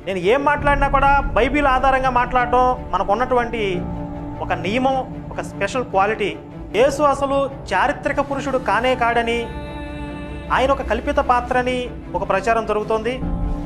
నేను ఏం మాట్లాడినా కూడా బైబిల్ ఆధారంగా మాట్లాడటం మనకు ఉన్నటువంటి ఒక నియమం ఒక స్పెషల్ క్వాలిటీ యేసు అసలు చారిత్రక పురుషుడు కానే కాడని ఆయన ఒక కల్పిత పాత్రని ఒక ప్రచారం జరుగుతోంది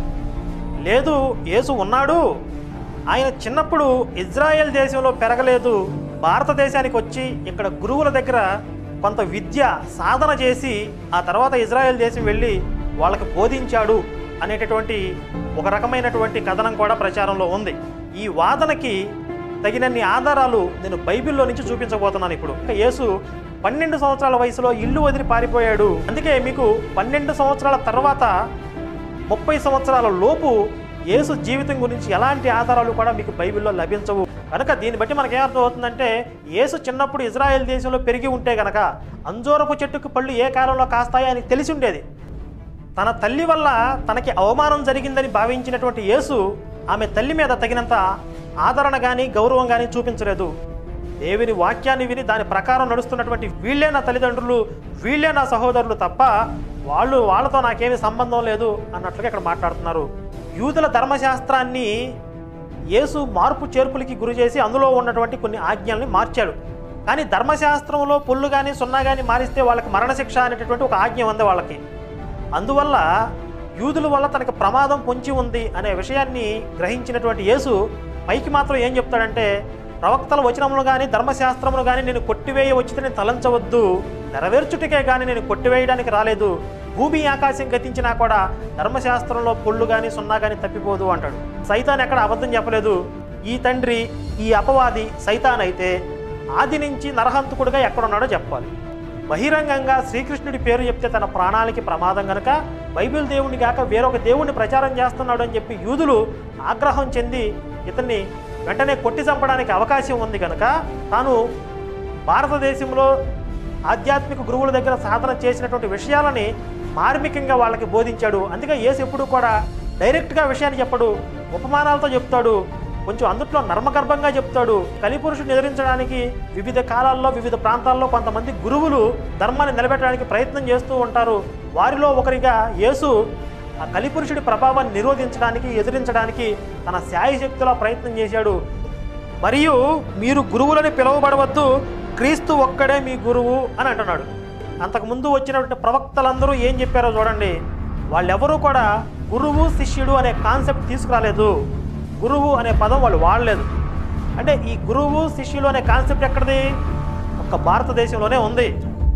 లేదు యేసు ఉన్నాడు ఆయన చిన్నప్పుడు ఇజ్రాయెల్ దేశంలో పెరగలేదు భారతదేశానికి వచ్చి ఇక్కడ గురువుల దగ్గర కొంత విద్య సాధన చేసి ఆ తర్వాత ఇజ్రాయెల్ దేశం వెళ్ళి వాళ్ళకి బోధించాడు అనేటటువంటి ఒక రకమైనటువంటి కథనం కూడా ప్రచారంలో ఉంది ఈ వాదనకి తగినన్ని ఆధారాలు నేను బైబిల్లో నుంచి చూపించబోతున్నాను ఇప్పుడు ఇక యేసు పన్నెండు సంవత్సరాల వయసులో ఇల్లు వదిలి పారిపోయాడు అందుకే మీకు పన్నెండు సంవత్సరాల తర్వాత ముప్పై సంవత్సరాల లోపు యేసు జీవితం గురించి ఎలాంటి ఆధారాలు కూడా మీకు బైబిల్లో లభించవు కనుక దీన్ని బట్టి మనకి ఏమర్థం అవుతుందంటే యేసు చిన్నప్పుడు ఇజ్రాయెల్ దేశంలో పెరిగి ఉంటే గనక అంజూరపు చెట్టుకు పళ్ళు ఏ కాలంలో కాస్తాయో అని తెలిసి ఉండేది తన తల్లి వల్ల తనకి అవమానం జరిగిందని భావించినటువంటి యేసు ఆమె తల్లి మీద తగినంత ఆదరణ కానీ గౌరవం కానీ చూపించలేదు దేవుని వాక్యాన్ని విని దాని ప్రకారం నడుస్తున్నటువంటి వీళ్ళే నా తల్లిదండ్రులు వీళ్ళే నా సహోదరులు తప్ప వాళ్ళు వాళ్ళతో నాకేమీ సంబంధం లేదు అన్నట్లుగా ఇక్కడ మాట్లాడుతున్నారు యూదుల ధర్మశాస్త్రాన్ని యేసు మార్పు చేర్పులకి గురి చేసి అందులో ఉన్నటువంటి కొన్ని ఆజ్ఞల్ని మార్చాడు కానీ ధర్మశాస్త్రంలో పొల్లు కానీ సున్నా కానీ మారిస్తే వాళ్ళకి మరణశిక్ష అనేటటువంటి ఒక ఆజ్ఞ ఉంది వాళ్ళకి అందువల్ల యూదుల వల్ల తనకు ప్రమాదం పొంచి ఉంది అనే విషయాన్ని గ్రహించినటువంటి యేసు పైకి మాత్రం ఏం చెప్తాడంటే ప్రవక్తల వచనములు కానీ ధర్మశాస్త్రములు కానీ నేను కొట్టివేయ వచ్చితే తలంచవద్దు నెరవేర్చుటకే కానీ నేను కొట్టివేయడానికి రాలేదు భూమి ఆకాశం గతించినా కూడా ధర్మశాస్త్రంలో పొళ్ళు కానీ సున్నా కానీ తప్పిపోదు అంటాడు సైతాన్ ఎక్కడ అబద్ధం చెప్పలేదు ఈ తండ్రి ఈ అపవాది సైతాన్ అయితే ఆది నుంచి నరహంతకుడుగా ఎక్కడున్నాడో చెప్పాలి బహిరంగంగా శ్రీకృష్ణుడి పేరు చెప్తే తన ప్రాణాలకి ప్రమాదం గనక బైబిల్ దేవుని గాక వేరొక దేవుణ్ణి ప్రచారం చేస్తున్నాడు అని చెప్పి యూదులు ఆగ్రహం చెంది ఇతన్ని వెంటనే కొట్టి చంపడానికి అవకాశం ఉంది కనుక తాను భారతదేశంలో ఆధ్యాత్మిక గురువుల దగ్గర సాధన చేసినటువంటి విషయాలని మార్మికంగా వాళ్ళకి బోధించాడు అందుకే యేసు ఎప్పుడు కూడా డైరెక్ట్గా విషయాన్ని చెప్పడు ఉపమానాలతో చెప్తాడు కొంచెం అందుట్లో నర్మగర్భంగా చెప్తాడు కలిపురుషుని ఎదిరించడానికి వివిధ కాలాల్లో వివిధ ప్రాంతాల్లో కొంతమంది గురువులు ధర్మాన్ని నిలబెట్టడానికి ప్రయత్నం చేస్తూ ఉంటారు వారిలో ఒకరిగా యేసు ఆ కలిపురుషుడి ప్రభావాన్ని నిరోధించడానికి ఎదిరించడానికి తన శాయశక్తిలో ప్రయత్నం చేశాడు మరియు మీరు గురువులని పిలువబడవద్దు క్రీస్తు ఒక్కడే మీ గురువు అని అంటున్నాడు అంతకుముందు వచ్చినటువంటి ప్రవక్తలందరూ ఏం చెప్పారో చూడండి వాళ్ళెవరూ కూడా గురువు శిష్యుడు అనే కాన్సెప్ట్ తీసుకురాలేదు గురువు అనే పదం వాళ్ళు వాడలేదు అంటే ఈ గురువు శిష్యులు అనే కాన్సెప్ట్ ఎక్కడిది ఒక్క భారతదేశంలోనే ఉంది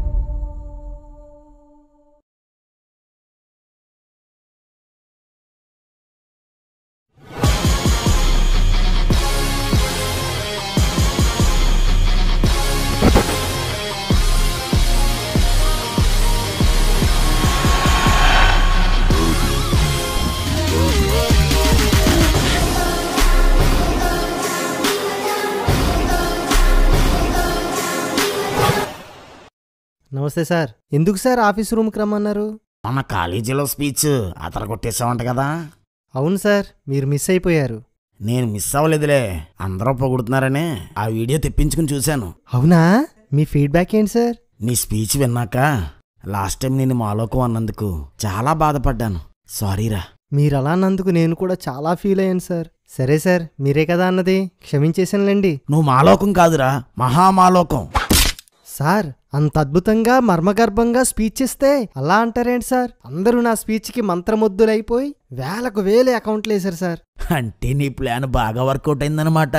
నమస్తే సార్ ఎందుకు సార్ ఆఫీస్ రూమ్కి రమ్మన్నారు మన కాలేజీలో స్పీచ్ అతను కొట్టేసావంట కదా అవును సార్ మీరు మిస్ అయిపోయారు నేను మిస్ అవ్వలేదులే అందరూ పొగుడుతున్నారనే ఆ వీడియో తెప్పించుకుని చూశాను అవునా మీ ఫీడ్బ్యాక్ ఏంటి సార్ నీ స్పీచ్ విన్నాక లాస్ట్ టైం నేను మాలోకం అన్నందుకు చాలా బాధపడ్డాను సారీరా మీరు అలా అన్నందుకు నేను కూడా చాలా ఫీల్ అయ్యాను సార్ సరే సార్ మీరే కదా అన్నది క్షమించేసానులేండి నువ్వు మాలోకం కాదురా మహామాలోకం సార్ అంత అద్భుతంగా మర్మగర్భంగా స్పీచ్ ఇస్తే అలా అంటారేంటి సార్ అందరూ నా స్పీచ్కి మంత్రముద్దులైపోయి వేలకు వేలే అకౌంట్లు వేశారు సార్ అంటే నీ ప్లాన్ బాగా వర్కౌట్ అయిందనమాట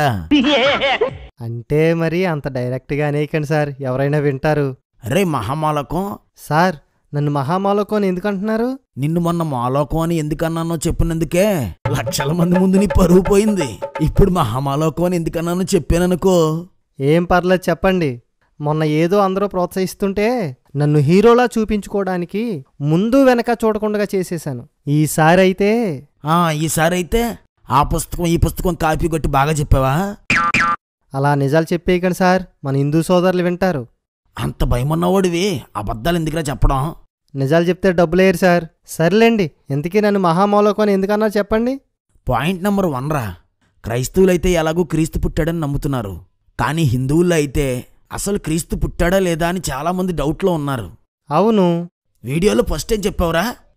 అంటే మరి అంత డైరెక్ట్గా అనేయకండి సార్ ఎవరైనా వింటారు రే మహామాలోకం సార్ నన్ను మహామాలోకం అని ఎందుకు అంటున్నారు నిన్ను మొన్న మాలోకం అని ఎందుకన్నానో చెప్పినందుకే లక్షల మంది ముందు నీ పరువు పోయింది ఇప్పుడు మహామాలోకం అని ఎందుకన్నానో చెప్పాననుకో ఏం పర్లేదు చెప్పండి మొన్న ఏదో అందరూ ప్రోత్సహిస్తుంటే నన్ను హీరోలా చూపించుకోవడానికి ముందు వెనక చూడకుండా చేసేశాను ఈసారి అయితే ఆ ఈసారి అయితే ఆ పుస్తకం ఈ పుస్తకం కాపీ కొట్టి బాగా చెప్పావా అలా నిజాలు చెప్పేయకండి సార్ మన హిందూ సోదరులు వింటారు అంత భయమున్నవాడివి అబద్ధాలు ఎందుకురా చెప్పడం నిజాలు చెప్తే డబ్బులేరు సార్ సర్లేండి ఇంతకీ నన్ను మహామౌలకం అని ఎందుకన్నారు చెప్పండి పాయింట్ నెంబర్ వన్ రా క్రైస్తవులైతే ఎలాగూ క్రీస్తు పుట్టాడని నమ్ముతున్నారు కానీ హిందువుల్లో అయితే అసలు క్రీస్తు పుట్టాడా లేదా అని చాలామంది డౌట్లో ఉన్నారు అవును వీడియోలో ఫస్ట్ ఏం చెప్పావురా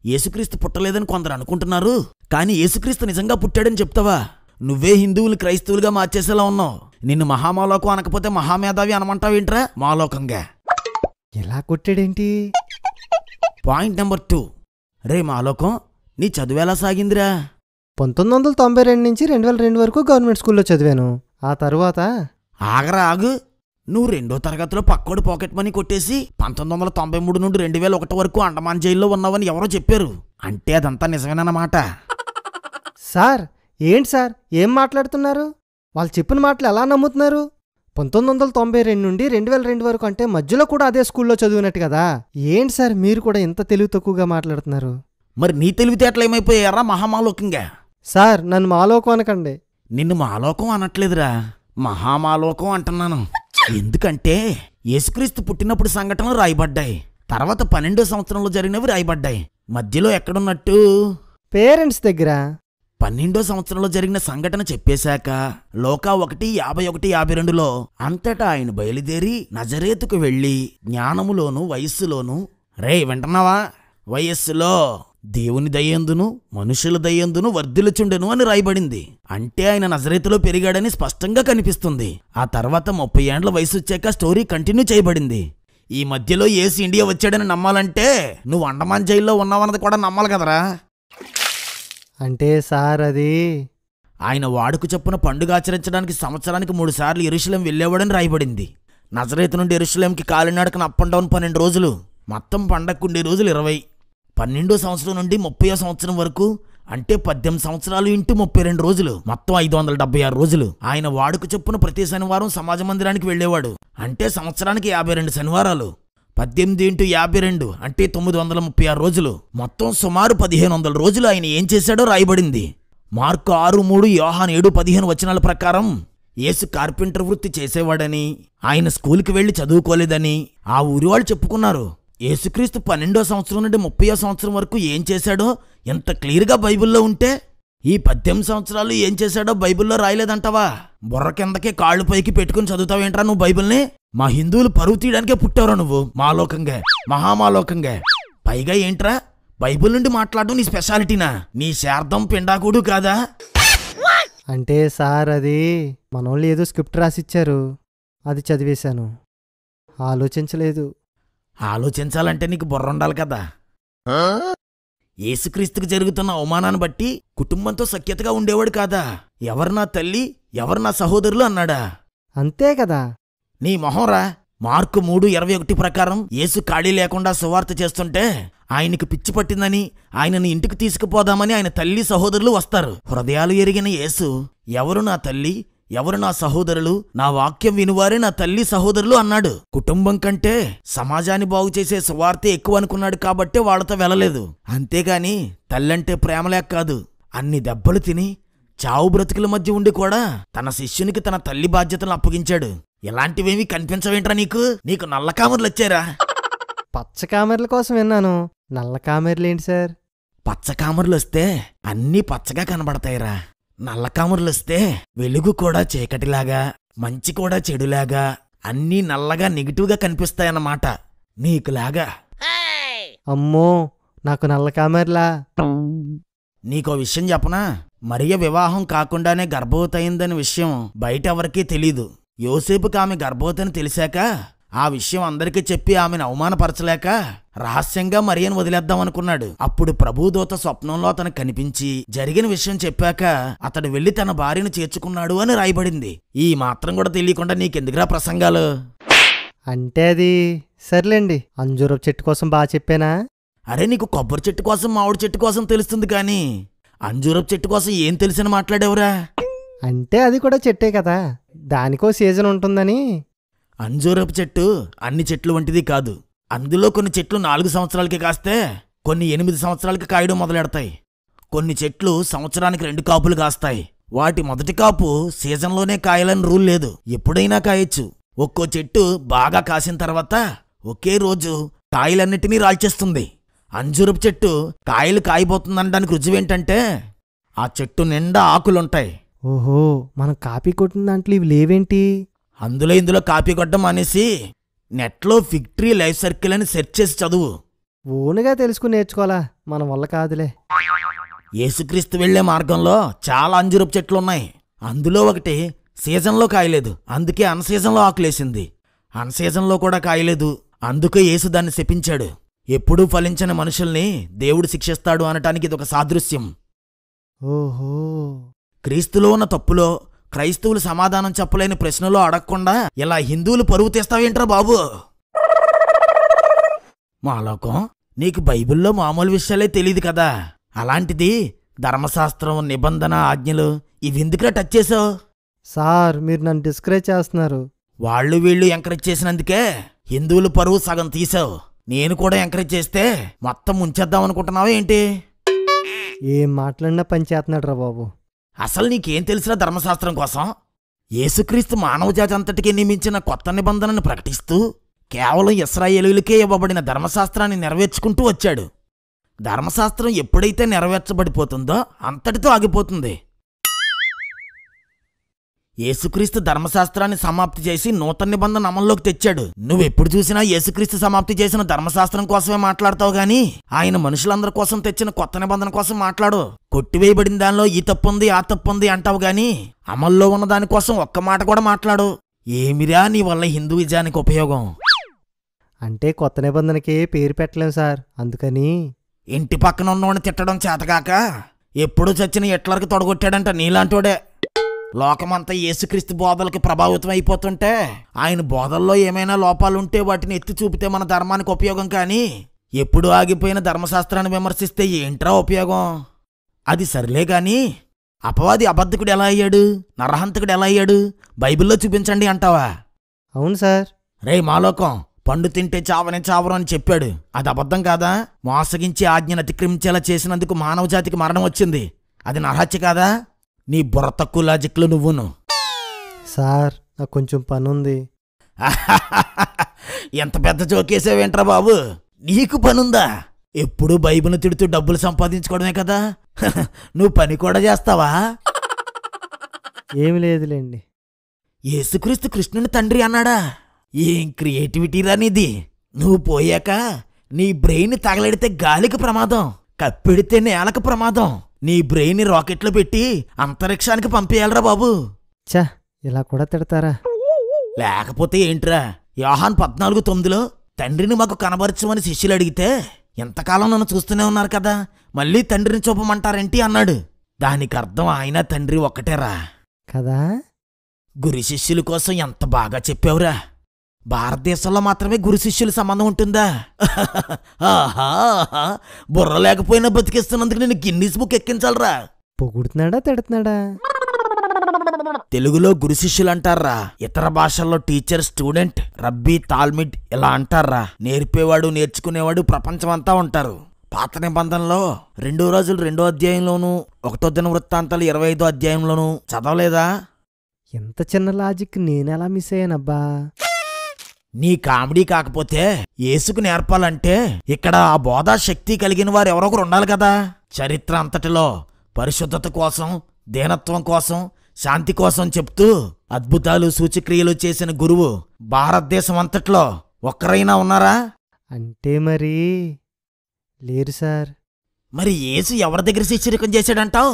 యేసుక్రీస్తు పుట్టలేదని కొందరు అనుకుంటున్నారు కానీ యేసుక్రీస్తు నిజంగా పుట్టాడని చెప్తావా నువ్వే హిందువులు క్రైస్తవులుగా మార్చేసేలా ఉన్నావు నిన్ను మహామాలోకం అనకపోతే మహామేధావి అనమంటావేంట్రా మాలోకంగా ఇలా కొట్టాడేంటి పాయింట్ నెంబర్ టూ రే మాలోకం నీ చదువు ఎలా సాగిందిరా పంతొమ్మిది వందల తొంభై రెండు నుంచి రెండు వేల రెండు వరకు గవర్నమెంట్ స్కూల్లో చదివాను ఆ తర్వాత ఆగరా ఆగు నువ్వు రెండో తరగతిలో పక్కోడి పాకెట్ మనీ కొట్టేసి పంతొమ్మిది వందల తొంభై మూడు నుండి రెండు వేల ఒకటి వరకు అండమాన్ జైల్లో ఉన్నావని ఎవరో చెప్పారు అంటే అదంతా నిజమేనన్నమాట సార్ ఏంటి సార్ ఏం మాట్లాడుతున్నారు వాళ్ళు చెప్పిన మాటలు ఎలా నమ్ముతున్నారు పంతొమ్మిది వందల తొంభై రెండు నుండి రెండు వేల రెండు వరకు అంటే మధ్యలో కూడా అదే స్కూల్లో చదివినట్టు కదా ఏంటి సార్ మీరు కూడా ఇంత తెలివి తక్కువగా మాట్లాడుతున్నారు మరి నీ తెలివితేటలు ఏమైపోయారా మహామాలోకంగా సార్ నన్ను మాలోకం అనకండి నిన్ను మాలోకం అనట్లేదురా మహామాలోకం అంటున్నాను ఎందుకంటే యేసుక్రీస్తు పుట్టినప్పుడు సంఘటనలు రాయబడ్డాయి తర్వాత పన్నెండో సంవత్సరంలో జరిగినవి రాయబడ్డాయి మధ్యలో ఎక్కడున్నట్టు పేరెంట్స్ దగ్గర పన్నెండో సంవత్సరంలో జరిగిన సంఘటన చెప్పేశాక లోకా ఒకటి యాభై ఒకటి యాభై రెండులో అంతటా ఆయన బయలుదేరి నజరేతుకు వెళ్ళి జ్ఞానములోను వయస్సులోను రే వింటున్నావా వయస్సులో దేవుని దయ్యందును మనుషుల దయ్యందును వర్ధిల్చుండెను అని రాయబడింది అంటే ఆయన నజరేతులో పెరిగాడని స్పష్టంగా కనిపిస్తుంది ఆ తర్వాత ముప్పై ఏండ్ల వయసు వచ్చాక స్టోరీ కంటిన్యూ చేయబడింది ఈ మధ్యలో ఏసి ఇండియా వచ్చాడని నమ్మాలంటే నువ్వు అండమాన్ జైల్లో ఉన్నావన్నది కూడా నమ్మాలి కదరా అంటే సార్ అది ఆయన వాడుకు చొప్పున పండుగ ఆచరించడానికి సంవత్సరానికి మూడు సార్లు ఎరుశలేం వెళ్ళేవాడని రాయబడింది నజరేతు నుండి ఎరుశలేంకి కాలినాడకన అప్ అండ్ డౌన్ పన్నెండు రోజులు మొత్తం పండక్కుండే రోజులు ఇరవై పన్నెండో సంవత్సరం నుండి ముప్పై సంవత్సరం వరకు అంటే పద్దెనిమిది సంవత్సరాలు ఇంటూ ముప్పై రెండు రోజులు మొత్తం ఐదు వందల డెబ్బై ఆరు రోజులు ఆయన వాడుకు చొప్పున ప్రతి శనివారం సమాజ మందిరానికి వెళ్ళేవాడు అంటే సంవత్సరానికి యాభై రెండు శనివారాలు పద్దెనిమిది ఇంటూ యాభై రెండు అంటే తొమ్మిది వందల ముప్పై ఆరు రోజులు మొత్తం సుమారు పదిహేను వందల రోజులు ఆయన ఏం చేశాడో రాయబడింది మార్కు ఆరు మూడు యోహాన్ ఏడు పదిహేను వచనాల ప్రకారం యేసు కార్పెంటర్ వృత్తి చేసేవాడని ఆయన స్కూల్కి వెళ్ళి చదువుకోలేదని ఆ ఊరి వాళ్ళు చెప్పుకున్నారు యేసుక్రీస్తు పన్నెండో సంవత్సరం నుండి ముప్పయో సంవత్సరం వరకు ఏం చేశాడో ఎంత క్లియర్గా బైబిల్లో ఉంటే ఈ పద్దెనిమిది సంవత్సరాలు ఏం చేశాడో బైబిల్లో రాయలేదంటావా బుర్ర కిందకే కాళ్ళు పైకి పెట్టుకుని చదువుతావేంట్రా నువ్వు బైబిల్ని మా హిందువులు పరువు తీయడానికే పుట్టావురా నువ్వు మాలోకంగా మహామాలోకంగా పైగా ఏంట్రా బైబిల్ నుండి మాట్లాడడం నీ స్పెషాలిటీనా నీ శార్థం పిండాకుడు కాదా అంటే సార్ అది మనోళ్ళు ఏదో స్క్రిప్ట్ రాసిచ్చారు అది చదివేశాను ఆలోచించలేదు ఆలోచించాలంటే నీకు బుర్ర ఉండాలి కదా యేసుక్రీస్తుకు జరుగుతున్న అవమానాన్ని బట్టి కుటుంబంతో సఖ్యతగా ఉండేవాడు కాదా ఎవరు నా తల్లి ఎవరు నా సహోదరులు అన్నాడా అంతే కదా నీ మొహంరా మార్కు మూడు ఇరవై ఒకటి ప్రకారం యేసు ఖాళీ లేకుండా సువార్త చేస్తుంటే ఆయనకు పిచ్చి పట్టిందని ఆయనని ఇంటికి తీసుకుపోదామని ఆయన తల్లి సహోదరులు వస్తారు హృదయాలు ఎరిగిన యేసు ఎవరు నా తల్లి ఎవరు నా సహోదరులు నా వాక్యం వినువారే నా తల్లి సహోదరులు అన్నాడు కుటుంబం కంటే సమాజాన్ని బాగు చేసే సువార్తే ఎక్కువ అనుకున్నాడు కాబట్టే వాళ్ళతో వెళ్ళలేదు అంతేగాని తల్లంటే ప్రేమలేక కాదు అన్ని దెబ్బలు తిని చావు బ్రతుకుల మధ్య ఉండి కూడా తన శిష్యునికి తన తల్లి బాధ్యతలను అప్పగించాడు ఇలాంటివేమీ కనిపించవేంట్రా నీకు నీకు నల్ల కామర్లు వచ్చారా పచ్చ కామెర్ల కోసం విన్నాను నల్ల కామెర్లు ఏంటి సార్ పచ్చ కామర్లు వస్తే అన్నీ పచ్చగా కనబడతాయిరా నల్ల కామర్లు వస్తే వెలుగు కూడా చీకటిలాగా మంచి కూడా చెడులాగా అన్నీ నల్లగా నెగిటివ్గా కనిపిస్తాయన్నమాట నీకులాగా అమ్మో నాకు నల్ల కామెర్లా నీకో విషయం చెప్పనా మరియ వివాహం కాకుండానే గర్భవతి అయిందనే విషయం బయట ఎవరికీ తెలీదు యోసేపుకి ఆమె గర్భవతి అని తెలిసాక ఆ విషయం అందరికీ చెప్పి ఆమెను అవమానపరచలేక రహస్యంగా మరియను వదిలేద్దామనుకున్నాడు అప్పుడు ప్రభుదూత స్వప్నంలో అతను కనిపించి జరిగిన విషయం చెప్పాక అతడు వెళ్లి తన భార్యను చేర్చుకున్నాడు అని రాయబడింది ఈ మాత్రం కూడా తెలియకుండా నీకెందుకురా ప్రసంగాలు అంటే అది సర్లేండి అంజూరపు చెట్టు కోసం బాగా చెప్పానా అరే నీకు కొబ్బరి చెట్టు కోసం మామిడి చెట్టు కోసం తెలుస్తుంది కానీ అంజూరపు చెట్టు కోసం ఏం తెలిసిన మాట్లాడేవురా అంటే అది కూడా చెట్టే కదా దానికో సీజన్ ఉంటుందని అంజూరపు చెట్టు అన్ని చెట్లు వంటిది కాదు అందులో కొన్ని చెట్లు నాలుగు సంవత్సరాలకి కాస్తే కొన్ని ఎనిమిది సంవత్సరాలకి కాయడం మొదలెడతాయి కొన్ని చెట్లు సంవత్సరానికి రెండు కాపులు కాస్తాయి వాటి మొదటి కాపు సీజన్లోనే కాయాలని రూల్ లేదు ఎప్పుడైనా కాయొచ్చు ఒక్కో చెట్టు బాగా కాసిన తర్వాత ఒకే రోజు కాయలన్నిటినీ రాల్చేస్తుంది అంజూరపు చెట్టు కాయలు కాయబోతుందనడానికి రుజువేంటంటే ఆ చెట్టు నిండా ఆకులుంటాయి ఓహో మనం కాపీ కొట్టిన దాంట్లో ఇవి లేవేంటి అందులో ఇందులో కాపీ కొట్టడం మానేసి నెట్లో ఫిక్టరీ లైఫ్ సర్కిల్ అని సెర్చ్ చేసి చదువు ఓనుగా తెలుసుకుని నేర్చుకోవాలా మన వల్ల కాదులే యేసుక్రీస్తు వెళ్లే మార్గంలో చాలా అంజురపు చెట్లు ఉన్నాయి అందులో ఒకటి సీజన్లో కాయలేదు అందుకే అన్ సీజన్లో ఆకులేసింది అన్ సీజన్లో కూడా కాయలేదు అందుకే యేసు దాన్ని శపించాడు ఎప్పుడూ ఫలించని మనుషుల్ని దేవుడు శిక్షిస్తాడు అనటానికి ఇది ఒక సాదృశ్యం ఓహో క్రీస్తులో ఉన్న తప్పులో క్రైస్తవులు సమాధానం చెప్పలేని ప్రశ్నలో అడగకుండా ఇలా హిందువులు పరువు తీస్తావేంట్రా బాబు మాలోకం నీకు బైబిల్లో మామూలు విషయాలే తెలియదు కదా అలాంటిది ధర్మశాస్త్రం నిబంధన ఆజ్ఞలు ఇవి ఎందుకురా టచ్ చేసావు సార్ మీరు నన్ను డిస్కరేజ్ చేస్తున్నారు వాళ్ళు వీళ్ళు ఎంకరేజ్ చేసినందుకే హిందువులు పరువు సగం తీసావు నేను కూడా ఎంకరేజ్ చేస్తే మొత్తం ముంచేద్దాం అనుకుంటున్నావా ఏంటి ఏం మాట్లాడినా పని చేస్తున్నాడు రా బాబు అసలు నీకేం తెలిసినా ధర్మశాస్త్రం కోసం యేసుక్రీస్తు మానవజాతి అంతటికీ నియమించిన కొత్త నిబంధనను ప్రకటిస్తూ కేవలం ఇస్రాయేలులకే ఇవ్వబడిన ధర్మశాస్త్రాన్ని నెరవేర్చుకుంటూ వచ్చాడు ధర్మశాస్త్రం ఎప్పుడైతే నెరవేర్చబడిపోతుందో అంతటితో ఆగిపోతుంది యేసుక్రీస్తు ధర్మశాస్త్రాన్ని సమాప్తి చేసి నూతన నిబంధన అమల్లోకి తెచ్చాడు నువ్వెప్పుడు చూసినా యేసుక్రీస్తు సమాప్తి చేసిన ధర్మశాస్త్రం కోసమే మాట్లాడతావు గాని ఆయన మనుషులందరి కోసం తెచ్చిన కొత్త నిబంధన కోసం మాట్లాడు కొట్టివేయబడిన దానిలో ఈ తప్పుంది ఆ తప్పుంది అంటావు గాని అమల్లో ఉన్న దానికోసం ఒక్క మాట కూడా మాట్లాడు ఏమిరా నీ వల్ల హిందూయిజానికి ఉపయోగం అంటే కొత్త నిబంధనకి పేరు పెట్టలేం సార్ అందుకని ఇంటి పక్కన ఉన్నవాడిని తిట్టడం చేతకాక ఎప్పుడూ చచ్చిన హిట్లర్కి తొడగొట్టాడంట నీలాంటోడే లోకమంతా యేసుక్రీస్తు బోధలకి ప్రభావితం అయిపోతుంటే ఆయన బోధల్లో ఏమైనా లోపాలుంటే వాటిని ఎత్తి చూపితే మన ధర్మానికి ఉపయోగం కానీ ఎప్పుడు ఆగిపోయిన ధర్మశాస్త్రాన్ని విమర్శిస్తే ఏంట్రా ఉపయోగం అది సరిలే గాని అపవాది అబద్ధకుడు ఎలా అయ్యాడు నరహంతకుడు ఎలా అయ్యాడు బైబిల్లో చూపించండి అంటావా అవును సార్ రే మాలోకం పండు తింటే చావని చావరు అని చెప్పాడు అది అబద్ధం కాదా మోసగించి ఆజ్ఞను అతిక్రమించేలా చేసినందుకు మానవ జాతికి మరణం వచ్చింది అది నరహత్య కాదా నీ బుర్ర తక్కువ లాజిక్లు నువ్వును సార్ నాకు కొంచెం పని ఉంది ఎంత పెద్ద జోకేసావేంట్రా బాబు నీకు పనుందా ఎప్పుడు బైబిల్ని తిడుతూ డబ్బులు సంపాదించుకోవడమే కదా నువ్వు పని కూడా చేస్తావా ఏమి లేదులేండి యేసుక్రీస్తు కృష్ణుని తండ్రి అన్నాడా ఏం క్రియేటివిటీ రా నీది నువ్వు పోయాక నీ బ్రెయిన్ తగలెడితే గాలికి ప్రమాదం కప్పెడితే నేలకు ప్రమాదం నీ బ్రెయిన్ రాకెట్లో పెట్టి అంతరిక్షానికి పంపేయాలరా బాబు చా ఇలా కూడా తిడతారా లేకపోతే ఏంట్రా యోహాన్ పద్నాలుగు తొమ్మిదిలో తండ్రిని మాకు కనబరచమని శిష్యులు అడిగితే ఎంతకాలం నన్ను చూస్తూనే ఉన్నారు కదా మళ్ళీ తండ్రిని చూపమంటారేంటి అన్నాడు దానికి అర్థం ఆయన తండ్రి ఒక్కటేరా కదా గురు శిష్యుల కోసం ఎంత బాగా చెప్పావురా భారతదేశంలో మాత్రమే గురు శిష్యుల సంబంధం ఉంటుందా ఆహా, ఆహా. బుర్ర లేకపోయినా బతికిస్తున్నందుకు నేను గిన్నీస్ బుక్ ఎక్కించాలరా పొగుడుతున్నాడా తిడుతున్నాడా తెలుగులో గురు శిష్యులు అంటారా ఇతర భాషల్లో టీచర్ స్టూడెంట్ రబ్బీ తాల్మిడ్ ఇలా అంటారా నేర్పేవాడు నేర్చుకునేవాడు ప్రపంచమంతా ఉంటారు పాత నిబంధనలో రెండో రోజులు రెండో అధ్యాయంలోను ఒకటో దిన వృత్తాంతాలు ఇరవై ఐదో అధ్యాయంలోను చదవలేదా ఎంత చిన్న లాజిక్ నేనెలా మిస్ అయ్యానబ్బా నీ కామెడీ కాకపోతే యేసుకు నేర్పాలంటే ఇక్కడ ఆ బోధా శక్తి కలిగిన వారు ఎవరో ఒకరు ఉండాలి కదా చరిత్ర అంతటిలో పరిశుద్ధత కోసం దీనత్వం కోసం శాంతి కోసం చెప్తూ అద్భుతాలు సూచక్రియలు చేసిన గురువు భారతదేశం అంతట్లో ఒక్కరైనా ఉన్నారా అంటే మరి లేరు సార్ మరి యేసు ఎవరి దగ్గర శిష్యరికం చేశాడంటావు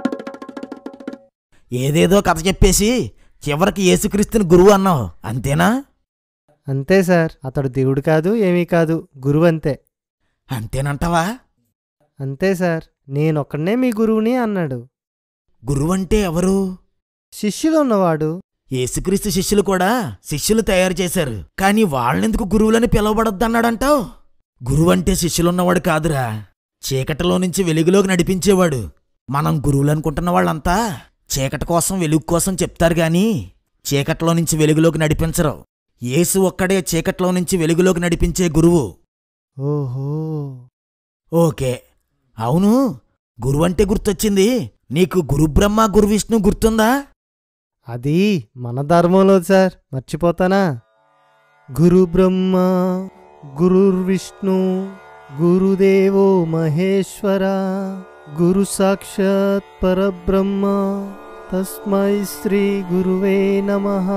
ఏదేదో కథ చెప్పేసి చివరికి యేసుక్రీస్తుని గురువు అన్నావు అంతేనా అంతే సార్ అతడు దేవుడు కాదు ఏమీ కాదు గురువు అంతే అంతేనంటావా అంతే సార్ నేనొక్కడనే మీ గురువుని అన్నాడు గురువు అంటే ఎవరు శిష్యులు ఉన్నవాడు యేసుక్రీస్తు శిష్యులు కూడా శిష్యులు తయారు చేశారు కానీ వాళ్ళెందుకు గురువులని పిలవబడొద్దన్నాడంటావు గురువంటే శిష్యులున్నవాడు కాదురా చీకటిలో నుంచి వెలుగులోకి నడిపించేవాడు మనం గురువులనుకుంటున్న వాళ్ళంతా చీకటి కోసం వెలుగు కోసం చెప్తారు గాని చీకటిలో నుంచి వెలుగులోకి నడిపించరు యేసు ఒక్కడే చీకటిలో నుంచి వెలుగులోకి నడిపించే గురువు ఓహో ఓకే అవును గురువంటే గుర్తొచ్చింది నీకు గురుబ్రహ్మ గురు విష్ణు గుర్తుందా అది మన ధర్మంలో సార్ మర్చిపోతానా గురు బ్రహ్మ గురుర్విష్ణు గురుదేవో మహేశ్వర గురు సాక్షాత్ పరబ్రహ్మ తస్మై శ్రీ గురువే నమః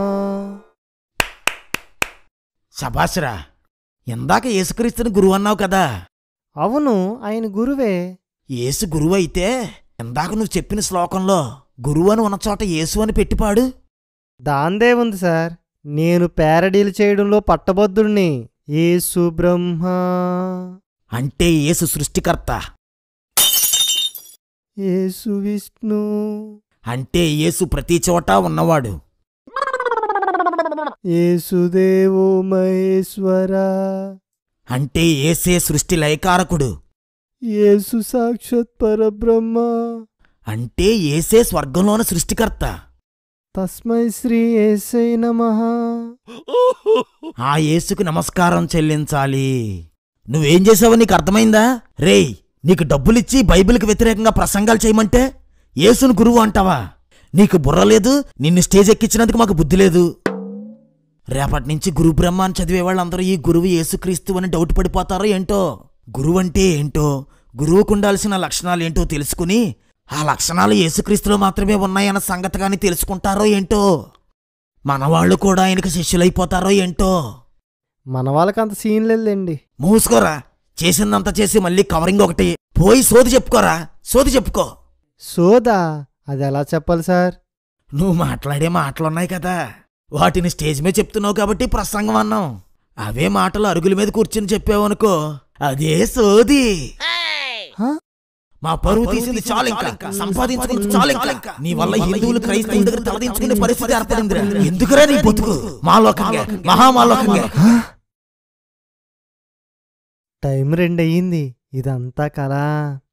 శబాషరా ఇందాక యేసుక్రీస్తుని గురువు అన్నావు కదా అవును ఆయన గురువే యేసు గురువు అయితే ఇందాక నువ్వు చెప్పిన శ్లోకంలో గురువు అని ఉన్న చోట యేసు అని పెట్టిపాడు దాందే ఉంది సార్ నేను పేరడీలు చేయడంలో పట్టబద్దుణ్ణి ఏసు బ్రహ్మ అంటే యేసు సృష్టికర్త ఏసు విష్ణు అంటే యేసు ప్రతి చోట ఉన్నవాడు ఏసుదేవో మహేశ్వర అంటే ఏసే సృష్టి లయకారకుడు ఏసు సాక్షాత్ పరబ్రహ్మ అంటే ఏసే స్వర్గంలోని సృష్టికర్త తస్మై శ్రీ ఏసై నమః ఆ యేసుకు నమస్కారం చెల్లించాలి నువ్వేం చేసావో నీకు అర్థమైందా రేయ్ నీకు డబ్బులిచ్చి బైబిల్కి వ్యతిరేకంగా ప్రసంగాలు చేయమంటే యేసును గురువు అంటావా నీకు బుర్ర లేదు నిన్ను స్టేజ్ ఎక్కించినందుకు మాకు బుద్ధి లేదు రేపటి నుంచి గురు బ్రహ్మ అని చదివే వాళ్ళందరూ ఈ గురువు యేసుక్రీస్తు అని డౌట్ పడిపోతారో ఏంటో గురువు అంటే ఏంటో గురువుకు ఉండాల్సిన లక్షణాలు ఏంటో తెలుసుకుని ఆ లక్షణాలు యేసుక్రీస్తులో మాత్రమే ఉన్నాయన్న సంగతి కానీ తెలుసుకుంటారో ఏంటో మనవాళ్ళు కూడా ఆయనకు శిష్యులైపోతారో ఏంటో మన వాళ్ళకి అంత సీన్ లేదులేండి మూసుకోరా చేసిందంతా చేసి మళ్ళీ కవరింగ్ ఒకటి పోయి సోది చెప్పుకోరా సోది చెప్పుకో సోదా అది ఎలా చెప్పాలి సార్ నువ్వు మాట్లాడే మాటలున్నాయి కదా వాటిని స్టేజ్ మీద చెప్తున్నావు కాబట్టి ప్రసంగం అన్నాం అవే మాటలు అరుగుల మీద కూర్చుని చెప్పావనుకో అదే సోది హ? మా పరువు తీసింది చాలు ఇంకా సంపాదించుకుంది చాలు ఇంకా నీ వల్ల హిందువులు క్రైస్తవుల దగ్గర తలదించుకునే పరిస్థితి ఏర్పడిందిరా ఎందుకురా నీ బతుకు మాలోకంగా మహామాలోకంగా టైం రెండు అయ్యింది ఇదంతా కలా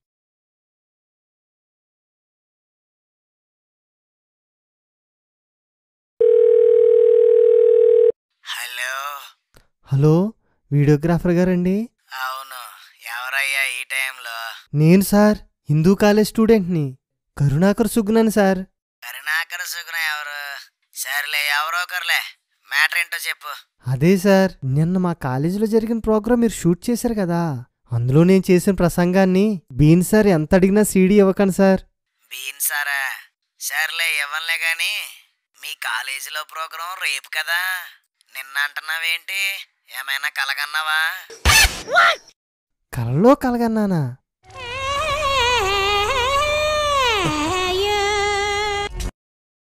హలో హలో వీడియోగ్రాఫర్ గారండి అవును ఎవరయ్యా ఈ టైంలో నేను సార్ హిందూ కాలేజ్ స్టూడెంట్ని కరుణాకర్ సుగ్నని సార్ కరుణాకర సుగుణ ఎవరు సర్లే ఎవరో ఒకరులే మ్యాటర్ ఏంటో చెప్పు అదే సార్ నిన్న మా కాలేజీలో జరిగిన ప్రోగ్రాం మీరు షూట్ చేశారు కదా అందులో నేను చేసిన ప్రసంగాన్ని బీన్ సార్ ఎంత అడిగినా సీడీ ఇవ్వకండి సార్ బీన్ సారా సర్లే ఇవ్వనులే గాని మీ కాలేజీలో ప్రోగ్రాం రేపు కదా నిన్న అంటున్నావేంటి ఏమైనా కలగన్నావా కలలో కలగన్నానా